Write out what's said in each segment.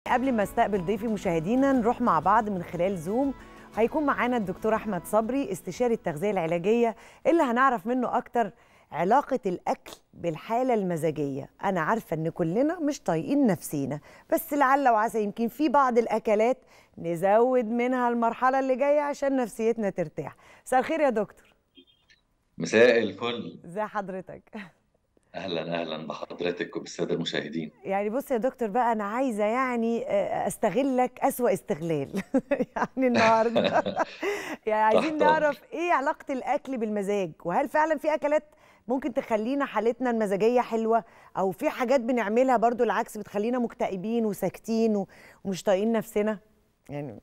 قبل ما استقبل ضيفي مشاهدينا نروح مع بعض من خلال زوم هيكون معانا الدكتور احمد صبري استشاري التغذيه العلاجيه اللي هنعرف منه اكتر علاقه الاكل بالحاله المزاجيه انا عارفه ان كلنا مش طايقين نفسينا بس لعل وعسى يمكن في بعض الاكلات نزود منها المرحله اللي جايه عشان نفسيتنا ترتاح مساء الخير يا دكتور مساء الفل ازي حضرتك اهلا اهلا بحضرتك وبالساده المشاهدين يعني بص يا دكتور بقى انا عايزه يعني استغلك اسوا استغلال يعني النهارده يعني عايزين تحت امرك نعرف ايه علاقه الاكل بالمزاج وهل فعلا في اكلات ممكن تخلينا حالتنا المزاجيه حلوه او في حاجات بنعملها برضو العكس بتخلينا مكتئبين وساكتين و- ومش طايقين نفسنا يعني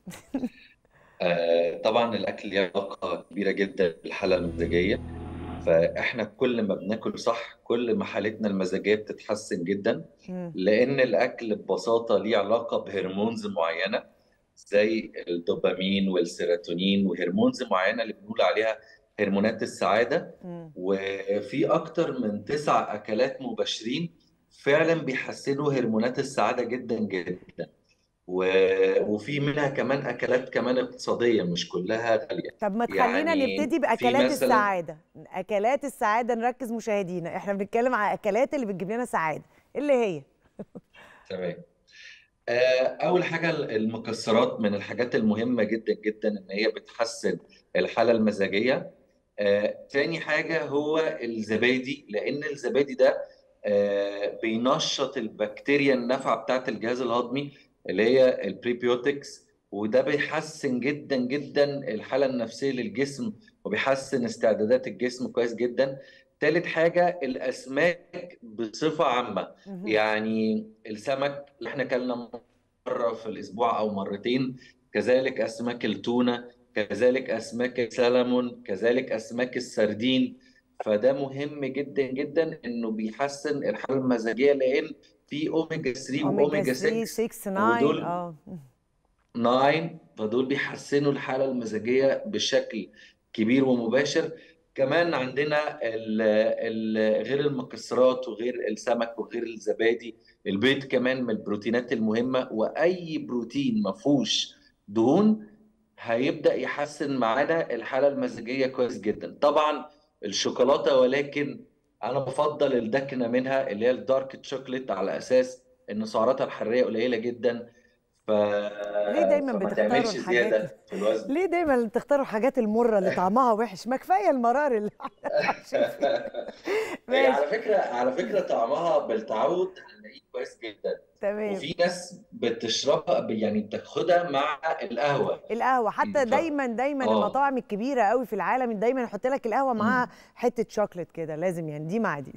آه طبعا الاكل ليه علاقه كبيره جدا بالحاله المزاجيه فاحنا كل ما بناكل صح كل ما حالتنا المزاجيه بتتحسن جدا مم. لان الاكل ببساطه ليه علاقه بهرمونز معينه زي الدوبامين والسيروتونين وهرمونز معينه اللي بنقول عليها هرمونات السعاده مم. وفي اكتر من تسع اكلات مباشرين فعلا بيحسنوا هرمونات السعاده جدا جدا و- وفي منها كمان اكلات كمان اقتصاديه مش كلها غاليه طب ما تخلينا يعني نبتدي في باكلات مثلا السعاده اكلات السعاده نركز مشاهدينا احنا بنتكلم على اكلات اللي بتجيب لنا سعاده إيه اللي هي تمام آه، اول حاجه المكسرات من الحاجات المهمه جدا جدا ان هي بتحسن الحاله المزاجيه آه، تاني حاجه هو الزبادي لان الزبادي ده آه، بينشط البكتيريا النافعه بتاعت الجهاز الهضمي اللي هي البريبيوتكس وده بيحسن جدا جدا الحاله النفسيه للجسم وبيحسن استعدادات الجسم كويس جدا تالت حاجه الاسماك بصفه عامه مهم. يعني السمك اللي احنا اكلنا مره في الاسبوع او مرتين كذلك اسماك التونه كذلك اسماك السلمون كذلك اسماك السردين فده مهم جدا جدا انه بيحسن الحاله المزاجيه لان في اوميجا 3 اوميجا واوميجا 3 6 6 9 ودول اه 9 فدول بيحسنوا الحالة المزاجية بشكل كبير ومباشر كمان عندنا ال ال غير المكسرات وغير السمك وغير الزبادي البيض كمان من البروتينات المهمة وأي بروتين ما فيهوش دهون هيبدأ يحسن معانا الحالة المزاجية كويس جدا طبعا الشوكولاتة ولكن أنا بفضل الدكنة منها اللي هي الدارك تشوكلت على أساس إن سعراتها الحرارية قليلة جدا ف... ليه دايما فما بتختاروا تعملش الحاجات زيادة في الوزن ليه دايما بتختاروا الحاجات المره اللي طعمها وحش ما كفايه المرار اللي احنا عايشين فيه هي ماشي على فكرة على فكرة طعمها بالتعود هنلاقيه كويس جدا تمام وفي ناس بتشربها يعني بتاخدها مع القهوة القهوه حتى ف... دايما دايما اه المطاعم الكبيره قوي في العالم دايما يحط لك القهوه مم. معاها حته شوكليت كده لازم يعني دي مع دي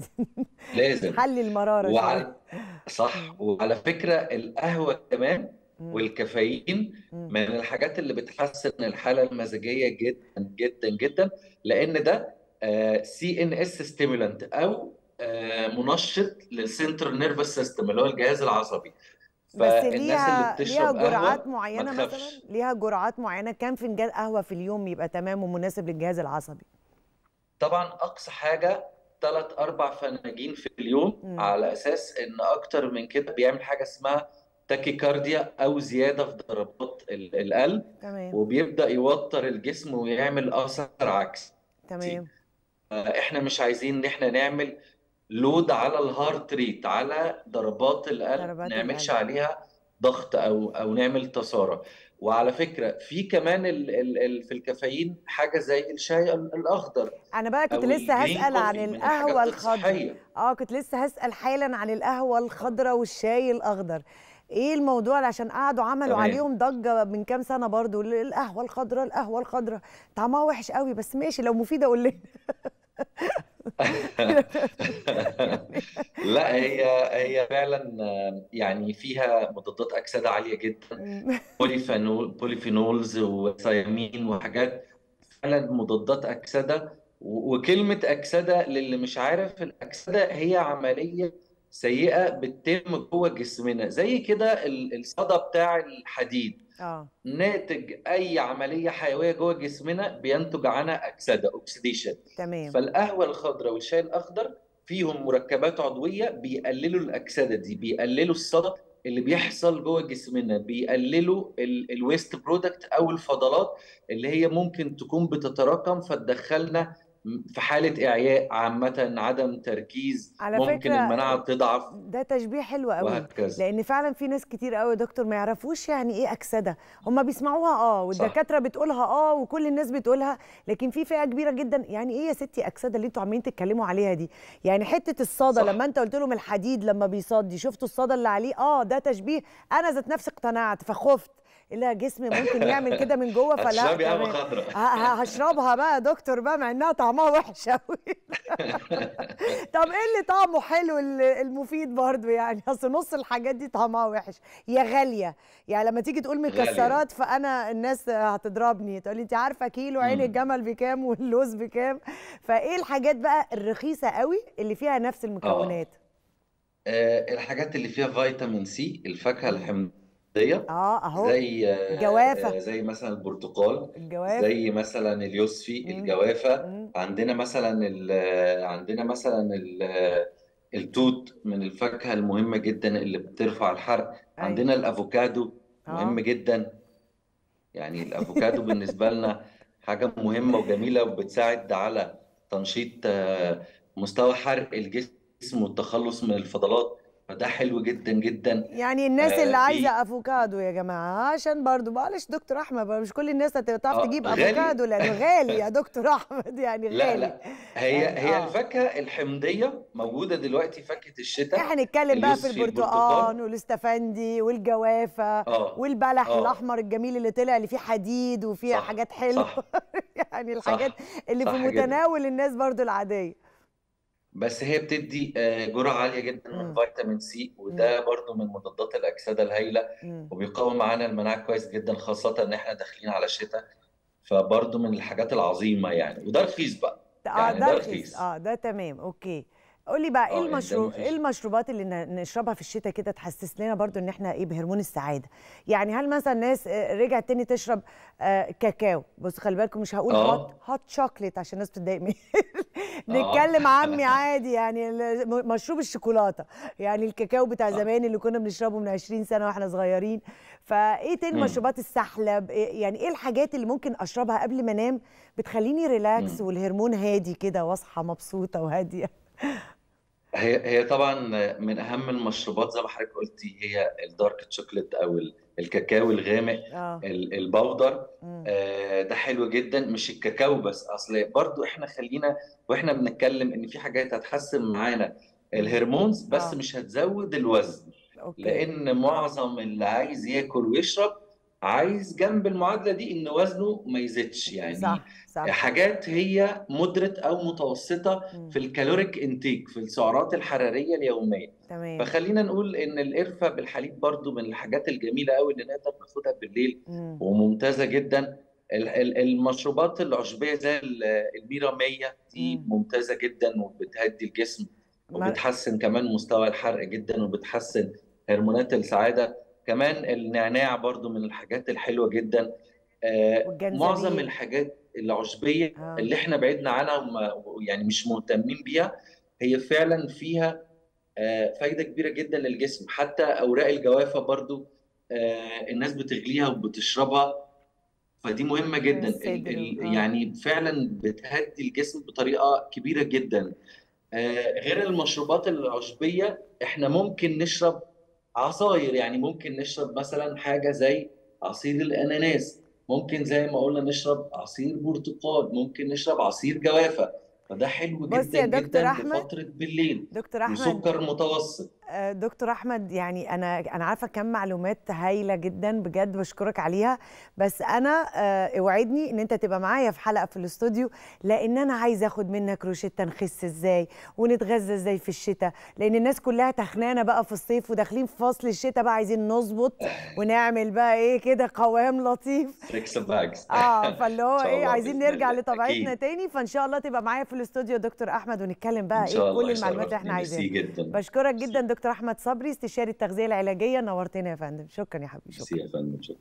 لازم تحلي المراره شويه وعلى صح مم. وعلى فكرة القهوة كمان مم. والكافيين مم. من الحاجات اللي بتحسن الحالة المزاجية جدا جدا جدا لأن ده سي ان اس ستيمولانت أو آه، منشط للسنترال نيرفس سيستم اللي هو الجهاز العصبي بس فالناس اللي ليها ليها بتشرب جرعات قهوة ما معينه مثلا تخافش ليها جرعات معينه كام فنجان قهوه في اليوم يبقى تمام ومناسب للجهاز العصبي طبعا أقصى حاجة ثلاث أربع فناجين في اليوم مم. على أساس إن أكتر من كده بيعمل حاجة اسمها تاكيكارديا أو زيادة في ضربات ال- القلب تمام وبيبدأ يوتر الجسم ويعمل أثر عكسي تمام احنا مش عايزين ان احنا نعمل لود على الهارت ريت على ضربات القلب ضربات نعملش القلب عليها ضغط او او نعمل تسارع وعلى فكرة في كمان ال ال ال في الكافيين حاجة زي الشاي ال- الأخضر انا بقى كنت أو لسه الجرين هسأل عن كوفي من القهوة الحاجات الخضراء الصحية اه كنت لسه هسأل حالا عن القهوة الخضراء والشاي الأخضر ايه الموضوع اللي عشان قعدوا عملوا تمام عليهم ضجة من كام سنة برضو ال- القهوة الخضراء القهوة الخضراء طعمها وحش قوي بس ماشي لو مفيدة قول لنا لا هي هي فعلا آه، يعني فيها مضادات أكسدة عالية جدا مم. بوليفينول بوليفينولز وثيامين وحاجات فعلا مضادات أكسدة و- وكلمة أكسدة للي مش عارف الأكسدة هي عملية سيئة بتتم جوه جسمنا زي كده ال- الصدى بتاع الحديد اه ناتج أي عملية حيوية جوه جسمنا بينتج عنها أكسدة أوكسيديشن تمام فالقهوة الخضراء والشاي الأخضر فيهم مركبات عضوية بيقللوا الأكسدة دي بيقللوا الصدى اللي بيحصل جوه جسمنا بيقللوا الويست برودكت او الفضلات اللي هي ممكن تكون بتتراكم فتدخلنا في حالة إعياء عامة عدم تركيز على ممكن فكرة المناعة تضعف ده تشبيه حلو قوي وهكذا لان فعلا في ناس كتير قوي يا دكتور ما يعرفوش يعني ايه اكسده هم بيسمعوها اه والدكاتره بتقولها اه وكل الناس بتقولها لكن في فئه كبيره جدا يعني ايه يا ستي اكسده اللي انتوا عمالين تتكلموا عليها دي يعني حته الصدى صح. لما انت قلت لهم الحديد لما بيصدي شفتوا الصدى اللي عليه اه ده تشبيه انا ذات نفسي اقتنعت فخفت لا جسمي ممكن يعمل كده من جوه فلا هتشربي قهوة تمام. خضراء ه- ه- هشربها بقى يا دكتور بقى مع انها طعمها وحش قوي طب ايه اللي طعمه حلو ال- المفيد برضو يعني اصل نص الحاجات دي طعمها وحش يا غاليه يعني لما تيجي تقول مكسرات فانا الناس هتضربني تقول لي انت عارفه كيلو عين مم. الجمل بكام واللوز بكام فايه الحاجات بقى الرخيصه قوي اللي فيها نفس المكونات آه، الحاجات اللي فيها فيتامين سي الفاكهة الحمضية اه اهو زي آه، جوافة. آه، زي مثلا البرتقال الجوافه زي مثلا اليوسفي مم. الجوافة مم. عندنا مثلا ال- عندنا مثلا ال- التوت من الفاكهة المهمة جدا اللي بترفع الحرق أيوة. عندنا الافوكادو مهم اه جدا يعني الافوكادو بالنسبة لنا حاجة مهمة وجميلة وبتساعد على تنشيط آه، مستوى حرق الجسم والتخلص من الفضلات فده حلو جدا جدا يعني الناس آه، اللي في عايزه افوكادو يا جماعه عشان برضو معلش دكتور احمد بقى مش كل الناس هتعرف اه تجيب غالي افوكادو لانه غالي يا دكتور احمد يعني لا غالي لا هي يعني هي اه الفاكهة الحمضية موجودة دلوقتي فاكهة الشتاء احنا نتكلم بقى في اليوسفي البرتقال البرتقال والاستفندي والجوافه اه والبلح اه الاحمر الجميل اللي طلع اللي فيه حديد وفيه صح حاجات حلوه صح يعني الحاجات صح اللي في صح جدا متناول الناس برضو العاديه بس هي بتدي آه، جرعة عالية جدا من امم فيتامين سي امم وده برضو من مضادات الأكسدة الهائلة امم وبيقوي معانا المناعة كويس جدا خاصة إن إحنا داخلين على الشتاء فبرضو من الحاجات العظيمة يعني وده رخيص بقى اه يعني ده ده رخيص رخيص اه ده تمام اوكي قولي بقى ايه اه يعني ده المشروب ايه مفيش المشروبات اللي ن- نشربها في الشتاء كده تحسس لنا برضو ان احنا ايه بهرمون السعاده يعني هل مثلا ناس آه، رجعت تاني تشرب آه كاكاو بص خلي بالكم مش هقول هوت اه هوت شوكليت عشان الناس بتتضايق مني اه نتكلم عامي عادي يعني ال- م- مشروب الشوكولاته يعني الكاكاو بتاع صح زمان اللي كنا بنشربه من 20 سنه واحنا صغيرين فايه تاني مم. مشروبات السحلب إيه- يعني ايه الحاجات اللي ممكن اشربها قبل ما انام بتخليني ريلاكس مم. والهرمون هادي كده واصحى مبسوطه وهاديه هي هي طبعا من اهم المشروبات زي ما حضرتك قلتي هي الدارك تشوكلت او ال- الكاكاو الغامق اه ال- البودر مم. آه، ده حلو جدا مش الكاكاو بس اصل برضو احنا خلينا واحنا بنتكلم ان في حاجات هتحسن معانا مم. الهرمونز بس اه مش هتزود الوزن اوكي لان معظم اللي عايز ياكل ويشرب عايز جنب المعادلة دي ان وزنه ما يزيدش يعني صح صح حاجات هي مودريت او متوسطة مم. في الكالوريك انتيك في السعرات الحرارية اليومية تمام فخلينا نقول ان القرفة بالحليب برضو من الحاجات الجميلة قوي اللي نقدر ناخدها بالليل مم. وممتازة جدا ال- ال- المشروبات العشبية زي ال- الميرا 100 دي مم. ممتازة جدا وبتهدي الجسم ما وبتحسن كمان مستوى الحرق جدا وبتحسن هرمونات السعادة كمان النعناع برضو من الحاجات الحلوة جدا آه، معظم والجنزبيل الحاجات العشبية اه اللي احنا بعدنا عنها وما- يعني مش مهتمين بيها هي فعلا فيها آه، فايدة كبيرة جدا للجسم حتى أوراق الجوافة برضو آه، الناس بتغليها وبتشربها فدي مهمة جدا ال- الصدر ال- اه يعني فعلا بتهدي الجسم بطريقة كبيرة جدا آه، غير المشروبات العشبية احنا ممكن نشرب عصاير يعني ممكن نشرب مثلا حاجة زي عصير الأناناس ممكن زي ما قلنا نشرب عصير برتقال ممكن نشرب عصير جوافة فده حلو بص جدا يا دكتور جدا احمد لفترة بالليل دكتور احمد وسكر متوسط آه، دكتور احمد يعني انا انا عارفه كم معلومات هايله جدا بجد بشكرك عليها بس انا آه، اوعدني ان انت تبقى معايا في حلقه في الاستوديو لان انا عايزه اخد منك روشته نخس ازاي ونتغذى ازاي في الشتاء لان الناس كلها تخنانه بقى في الصيف وداخلين في فصل الشتاء بقى عايزين نظبط ونعمل بقى ايه كده قوام لطيف سكس باجز اه فاللي هو إن شاء ايه الله عايزين بإذن نرجع الله لطبيعتنا أكيد تاني فان شاء الله تبقى معايا في الاستوديو يا دكتور احمد ونتكلم بقى إن ايه شاء كل الله المعلومات اللي احنا يشرفني عايزينها ميرسي جدا بشكرك ميرسي جدا دكتور احمد صبري استشاري التغذيه العلاجيه نورتنا يا فندم شكرا يا حبيبي ميرسي شكرا يا فندم شكرا